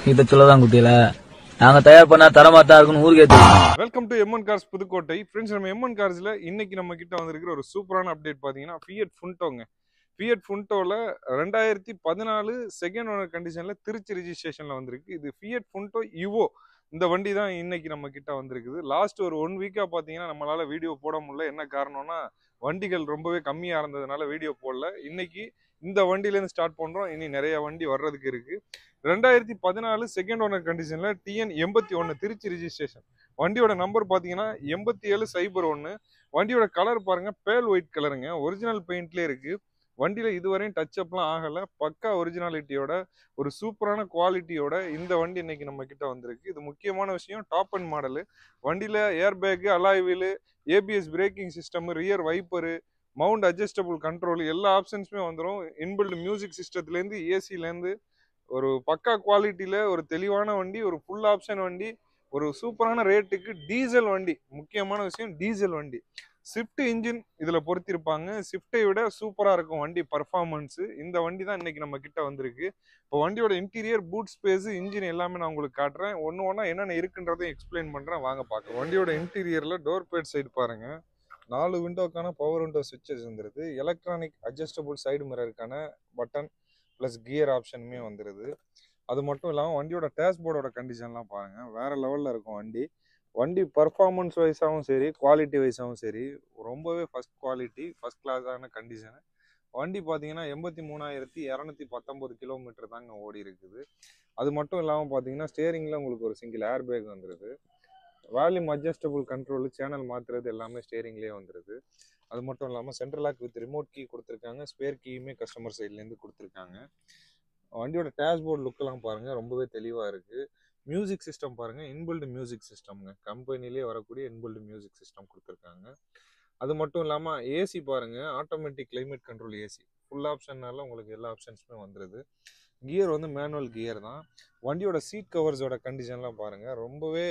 இதை சொல்லதான் குட்டியில நாங்க தயார் பண்ணா தரமா தான் இருக்குன்னு ஊருக்கே தெரியும் welcome to MN cars Pudukkottai friends நம்ம எம்என் கார்ஸ்ல இன்னைக்கு நம்ம கிட்ட வந்திருக்கிற ஒரு சூப்பரான அப்டேட் பாத்தீங்கன்னா ஃபியட் ஃபுண்டோங்க ஃபியட் ஃபுண்டோல ரெண்டாயிரத்தி பதினாலு செகண்ட் ஓனர் கண்டிஷன்ல திருச்சி ரிஜிஸ்ட்ரேஷன்ல வந்திருக்கு இது ஃபியட் ஃபுண்டோ இவோ இந்த வண்டி தான் இன்னைக்கு நம்ம கிட்ட வந்திருக்குது லாஸ்ட் ஒரு ஒன் வீக்கா பாத்தீங்கன்னா நம்மளால வீடியோ போட முடியல என்ன காரணம்னா வண்டிகள் ரொம்பவே கம்மியா இருந்ததுனால வீடியோ போடல இன்னைக்கு இந்த வண்டில இருந்து ஸ்டார்ட் பண்றோம் இனி நிறைய வண்டி வர்றதுக்கு இருக்கு ரெண்டாயிரத்தி பதினாலு செகண்ட் ஓனர் கண்டிஷன்ல டிஎன் எண்பத்தி ஒன்னு திருச்சி ரிஜிஸ்ட்ரேஷன் வண்டியோட நம்பர் பாத்தீங்கன்னா எண்பத்தி ஏழு சைபர் ஒன்று வண்டியோட கலர் பாருங்க பேல் ஒயிட் கலருங்க ஒரிஜினல் பெயிண்ட்லேயே இருக்கு வண்டியில இதுவரையும் டச் அப்லாம் ஆகல பக்கா ஒரிஜினாலிட்டியோட ஒரு சூப்பரான குவாலிட்டியோட இந்த வண்டி இன்னைக்கு நம்ம கிட்ட வந்திருக்கு இது முக்கியமான விஷயம் டாப் அண்ட் மாடலு வண்டியில air bag alloy wheel ABS braking system rear wiper mount adjustable control எல்லா ஆப்ஷன்ஸுமே வந்துடும் இன்பில்ட் மியூசிக் சிஸ்டத்துலேருந்து ஏசிலேருந்து ஒரு பக்கா குவாலிட்டியில் ஒரு தெளிவான வண்டி ஒரு ஃபுல் ஆப்ஷன் வண்டி ஒரு சூப்பரான ரேட்டுக்கு டீசல் வண்டி முக்கியமான விஷயம் டீசல் வண்டி ஸ்விஃப்ட் இன்ஜின் இதில் பொருத்திருப்பாங்க ஸ்விஃப்ட்டை விட சூப்பராக இருக்கும் வண்டி பர்ஃபார்மன்ஸு இந்த வண்டி தான் இன்னைக்கு நம்ம கிட்ட வந்திருக்கு இப்போ வண்டியோட இன்டீரியர் பூட் ஸ்பேஸ் இன்ஜின் எல்லாமே நான் உங்களுக்கு காட்டுறேன் ஒன்று ஒன்றா என்னென்ன இருக்குன்றதையும் எக்ஸ்பிளைன் பண்ணுறேன் வாங்க பார்க்கலாம் வண்டியோட இன்டீரியரில் டோர் பேட் சைடு பாருங்க நாலு விண்டோக்கான பவர் விண்டோ சுவிட்சஸ் வந்துருது எலக்ட்ரானிக் அட்ஜஸ்டபிள் சைடு மிரருக்கான பட்டன் ப்ளஸ் கியர் ஆப்ஷனுமே வந்துடுது அது மட்டும் இல்லாமல் வண்டியோட டேஷ்போர்டோட கண்டிஷன்லாம் பாருங்கள் வேறு லெவலில் இருக்கும் வண்டி வண்டி பர்ஃபார்மன்ஸ் வைஸாகவும் சரி குவாலிட்டி வைஸாகவும் சரி ரொம்பவே ஃபஸ்ட் குவாலிட்டி ஃபஸ்ட் கிளாஸான கண்டிஷனு வண்டி பார்த்தீங்கன்னா எண்பத்தி மூணாயிரத்தி இரநூத்தி பத்தொம்போது கிலோமீட்டர் தாங்க ஓடி இருக்குது அது மட்டும் இல்லாமல் பார்த்தீங்கன்னா ஸ்டேரிங்கில் உங்களுக்கு ஒரு சிங்கிள் ஏர் பேக் வந்துடுது வால்யூம் அட்ஜஸ்டபிள் கண்ட்ரோல் சேனல் மாற்றுறது எல்லாமே ஸ்டேரிங்லேயே வந்துடுது அது மட்டும் இல்லாமல் central lock with remote key கொடுத்துருக்காங்க ஸ்பேர் கீயுமே கஸ்டமர் சைட்லேருந்து கொடுத்துருக்காங்க வண்டியோட டேஷ்போர்ட் லுக்கெல்லாம் பாருங்கள் ரொம்பவே தெளிவாக இருக்குது மியூசிக் சிஸ்டம் பாருங்கள் இன்பில்டு மியூசிக் சிஸ்டம்ங்க கம்பெனிலே வரக்கூடிய இன்பில்டு மியூசிக் சிஸ்டம் கொடுத்துருக்காங்க அது மட்டும் இல்லாமல் ஏசி பாருங்கள் automatic climate control AC full ஆப்ஷன்னால உங்களுக்கு எல்லா ஆப்ஷன்ஸுமே வந்துடுது கியர் வந்து மேனுவல் கியர் தான் வண்டியோட சீட் கவர்ஸோட கண்டிஷன்லாம் பாருங்கள் ரொம்பவே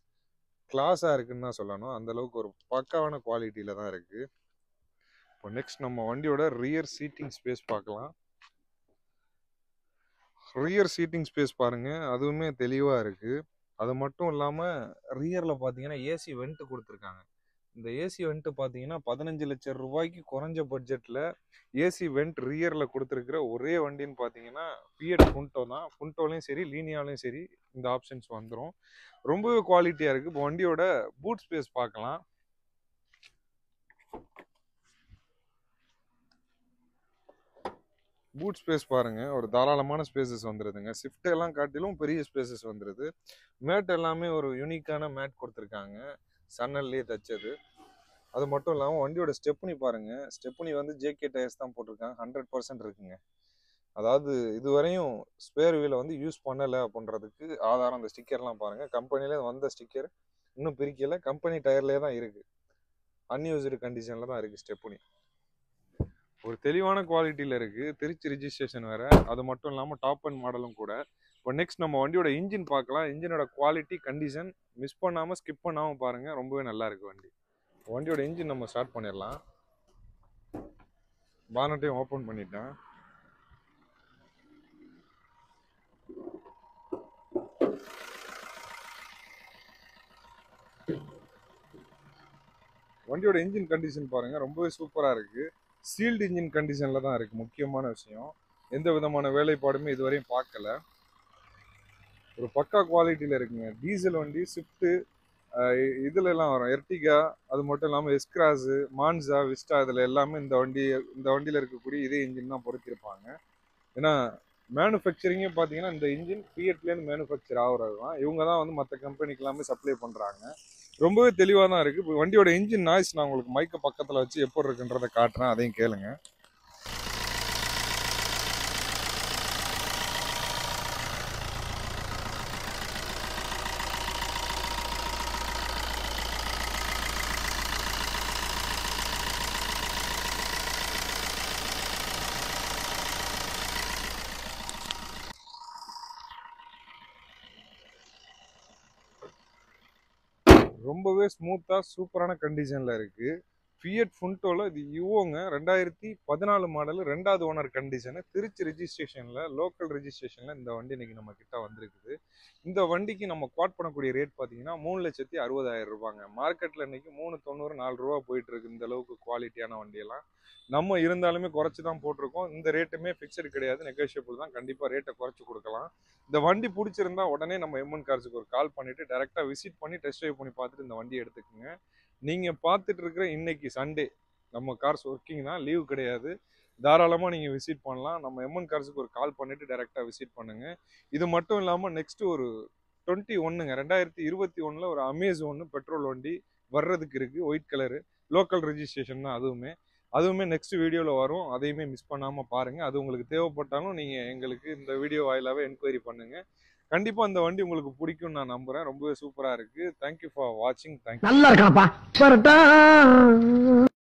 கிளாஸாக இருக்குன்னு தான் சொல்லணும் அந்த அளவுக்கு ஒரு பக்காவான குவாலிட்டியில் தான் இருக்குது இப்போ நெக்ஸ்ட் நம்ம வண்டியோட ரியர் சீட்டிங் ஸ்பேஸ் பார்க்கலாம் ரியர் சீட்டிங் ஸ்பேஸ் பாருங்க அதுவுமே தெளிவாக இருக்குது அது மட்டும் இல்லாமல் ரியரில் பார்த்தீங்கன்னா ஏசி வெண்ட்டு கொடுத்துருக்காங்க இந்த ஏசி வெண்ட்டு பார்த்தீங்கன்னா பதினஞ்சு லட்சம் ரூபாய்க்கு குறைஞ்ச பட்ஜெட்டில் ஏசி வெண்ட் ரியரில் கொடுத்துருக்கிற ஒரே வண்டின்னு பார்த்தீங்கன்னா ஃபியட் ஃபுண்டோ தான் ஃபுண்டோலையும் சரி லீனியாலையும் சரி இந்த ஆப்ஷன்ஸ் வந்துடும் ரொம்பவே குவாலிட்டியாக இருக்குது இப்போ வண்டியோட பூட் ஸ்பேஸ் பார்க்கலாம் பூட் ஸ்பேஸ் பாருங்க ஒரு தாராளமான ஸ்பேசஸ் வந்துடுதுங்க ஸ்விஃப்ட் எல்லாம் காட்டிலும் பெரிய ஸ்பேசஸ் வந்துடுது மேட் எல்லாமே ஒரு யூனிக்கான மேட் கொடுத்துருக்காங்க சன்னல்லையே தச்சது அது மட்டும் இல்லாமல் வண்டியோட ஸ்டெப்னி பாருங்க ஸ்டெப்னி வந்து ஜேகே டயர்ஸ் தான் போட்டிருக்காங்க ஹண்ட்ரட் பர்சன்ட் இருக்குங்க அதாவது இதுவரையும் ஸ்பேர் வீலை வந்து யூஸ் பண்ணலை அப்படின்றதுக்கு ஆதாரம் அந்த ஸ்டிக்கர்லாம் பாருங்கள் கம்பெனிலே வந்த ஸ்டிக்கர் இன்னும் பிரிக்கலை கம்பெனி டயர்லேயே தான் இருக்குது அன்யூஸ்டு கண்டிஷனில் தான் இருக்குது ஸ்டெப்னி ஒரு தெளிவான குவாலிட்டியில் இருக்குது திருச்சி ரிஜிஸ்ட்ரேஷன் வேறு அது மட்டும் இல்லாமல் டாப் அண்ட் மாடலும் கூட இப்போ நெக்ஸ்ட் நம்ம வண்டியோட இன்ஜின் பார்க்கலாம் இன்ஜினோட குவாலிட்டி கண்டிஷன் மிஸ் பண்ணாமல் ஸ்கிப் பண்ணாமல் பாருங்கள் ரொம்பவே நல்லா இருக்குது வண்டி வண்டியோட இன்ஜின் நம்ம ஸ்டார்ட் பண்ணிடலாம் பானட்டையும் ஓப்பன் பண்ணிட்டேன் வண்டியோட இன்ஜின் கண்டிஷன் பாருங்க ரொம்பவே சூப்பராக இருக்கு சீல்டு இன்ஜின் கண்டிஷனில் தான் இருக்குது முக்கியமான விஷயம் எந்த விதமான வேலைப்பாடுமே இதுவரையும் பார்க்கல ஒரு பக்கா குவாலிட்டியில் இருக்குங்க டீசல் வண்டி ஸ்விஃப்ட்டு இதுல எல்லாம் வரும் எர்டிகா அது மட்டும் இல்லாமல் எஸ்கிராஸு மான்சா விஸ்டா இதில் எல்லாமே இந்த வண்டி இந்த வண்டியில் இருக்கக்கூடிய இதே இன்ஜின் தான் பொருத்திருப்பாங்க ஏன்னா மேனுஃபேக்சரிங்கே பார்த்தீங்கன்னா இந்த இன்ஜின் ஃபியட்லேருந்து மேனுஃபேக்சர் ஆகுறது தான் இவங்க தான் வந்து மற்ற கம்பெனிக்கு எல்லாமே சப்ளை பண்ணுறாங்க ரொம்பவே தெளிவாக தான் இருக்குது இப்போ வண்டியோட இன்ஜின் நாய்ஸ் நான் உங்களுக்கு மைக்கை பக்கத்தில் வச்சு எப்படி இருக்குன்றதை காட்டுறேன் அதையும் கேளுங்க ரொம்பவே ஸ்மூத்தாக சூப்பரான கண்டிஷனில் இருக்குது ஃபியட் ஃபுண்டோல இது யுவோங்க ரெண்டாயிரத்தி பதினாலு மாடல் ரெண்டாவது ஓனர் கண்டிஷனு திருச்சி ரெஜிஸ்ட்ரேஷனில் லோக்கல் ரெஜிஸ்ட்ரேஷனில் இந்த வண்டி இன்னைக்கு நம்ம கிட்ட வந்திருக்குது இந்த வண்டிக்கு நம்ம குவாட் பண்ணக்கூடிய ரேட் பார்த்தீங்கன்னா மூணு லட்சத்தி அறுபதாயிரம் ரூபாங்க மார்க்கெட்டில் இன்னைக்கு மூணு தொண்ணூறு நாலு ரூபா போயிட்டு இருக்கு இந்த அளவுக்கு குவாலிட்டியான வண்டியெல்லாம் நம்ம இருந்தாலுமே குறைச்சி தான் போட்டிருக்கோம் இந்த ரேட்டுமே ஃபிக்ஸடு கிடையாது நெகோஷியபிள் தான் கண்டிப்பாக ரேட்டை குறைச்சி கொடுக்கலாம் இந்த வண்டி பிடிச்சிருந்தா உடனே நம்ம எம்என் கார்ஸுக்கு ஒரு கால் பண்ணிட்டு டேரெக்டாக விசிட் பண்ணி டெஸ்ட் ட்ரைவ் பண்ணி பார்த்துட்டு இந்த வண்டியை எடுத்துக்கோங்க நீங்கள் பார்த்துட்டு இருக்கிற இன்னைக்கு சண்டே நம்ம கார்ஸ் ஒர்க்கிங் தான் லீவ் கிடையாது தாராளமாக நீங்கள் விசிட் பண்ணலாம் நம்ம எம்என் கார்ஸுக்கு ஒரு கால் பண்ணிட்டு டேரெக்டாக விசிட் பண்ணுங்க இது மட்டும் இல்லாமல் நெக்ஸ்ட் ஒரு டுவெண்ட்டி ஒன்றுங்க ரெண்டாயிரத்தி இருபத்தி ஒன்றில் ஒரு அமேஸ் ஒன்று பெட்ரோல் வண்டி வர்றதுக்கு இருக்குது ஒயிட் கலரு லோக்கல் ரெஜிஸ்ட்ரேஷன் தான் அதுவுமே அதுவுமே நெக்ஸ்ட் வீடியோவில் வரும் அதையுமே மிஸ் பண்ணாமல் பாருங்கள் அது உங்களுக்கு தேவைப்பட்டாலும் நீங்கள் எங்களுக்கு இந்த வீடியோ வாயிலாகவே என்கொயரி பண்ணுங்கள் கண்டிப்பாக இந்த வண்டி உங்களுக்கு பிடிக்கும்னு நான் நம்புகிறேன் ரொம்பவே சூப்பராக இருக்குது தேங்க்யூ ஃபார் வாட்சிங் தேங்க்யூ நல்லா இருக்கானப்பா